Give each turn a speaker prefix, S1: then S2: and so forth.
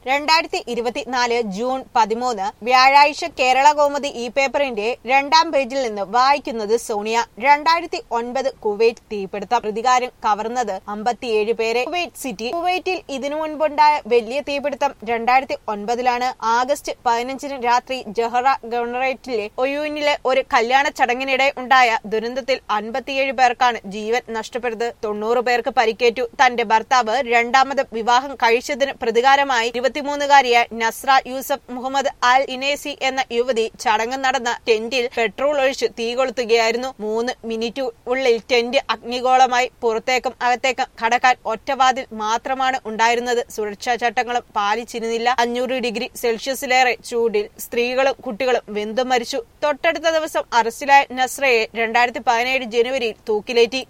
S1: രണ്ടായിരത്തി ഇരുപത്തിനാല് ജൂൺ പതിമൂന്ന് വ്യാഴാഴ്ച കേരള കൗമുദി ഇ പേപ്പറിന്റെ രണ്ടാം പേജിൽ നിന്ന് വായിക്കുന്നത് സോണിയ രണ്ടായിരത്തി ഒൻപത് കുവൈറ്റ് തീപിടുത്തം പ്രതികാരം കവർന്നത് അമ്പത്തിയേഴ് പേരെ കുവൈറ്റ് സിറ്റി കുവൈറ്റിൽ ഇതിനു മുൻപുണ്ടായ വലിയ തീപിടുത്തം രണ്ടായിരത്തി ഒൻപതിലാണ് ആഗസ്റ്റ് പതിനഞ്ചിന് രാത്രി ജഹറ ഗവർണറേറ്റിലെ ഒയൂനിലെ ഒരു കല്യാണ ചടങ്ങിനിടെ ഉണ്ടായ ദുരന്തത്തിൽ അൻപത്തിയേഴ് പേർക്കാണ് ജീവൻ നഷ്ടപ്പെട്ടത് തൊണ്ണൂറ് പേർക്ക് പരിക്കേറ്റു തന്റെ ഭർത്താവ് രണ്ടാമത് വിവാഹം കഴിച്ചതിന് പ്രതികാരമായി ഇരുപത്തിമൂന്നുകാരിയായ നസ്ര യൂസഫ് മുഹമ്മദ് അൽ ഇനേസി എന്ന യുവതി ചടങ്ങ് നടന്ന ടെന്റിൽ പെട്രോൾ ഒഴിച്ച് തീ കൊളുത്തുകയായിരുന്നു മൂന്ന് മിനിറ്റ് ഉള്ളിൽ ടെന്റ് അഗ്നിഗോളമായി പുറത്തേക്കും അകത്തേക്കും കടക്കാൻ ഒറ്റവാതിൽ മാത്രമാണ് ഉണ്ടായിരുന്നത് സുരക്ഷാ ചട്ടങ്ങളും പാലിച്ചിരുന്നില്ല അഞ്ഞൂറ് ഡിഗ്രി സെൽഷ്യസിലേറെ ചൂടിൽ സ്ത്രീകളും കുട്ടികളും വെന്തു മരിച്ചു തൊട്ടടുത്ത ദിവസം അറസ്റ്റിലായ നസ്രയെ രണ്ടായിരത്തി പതിനേഴ് ജനുവരിയിൽ തൂക്കിലേറ്റി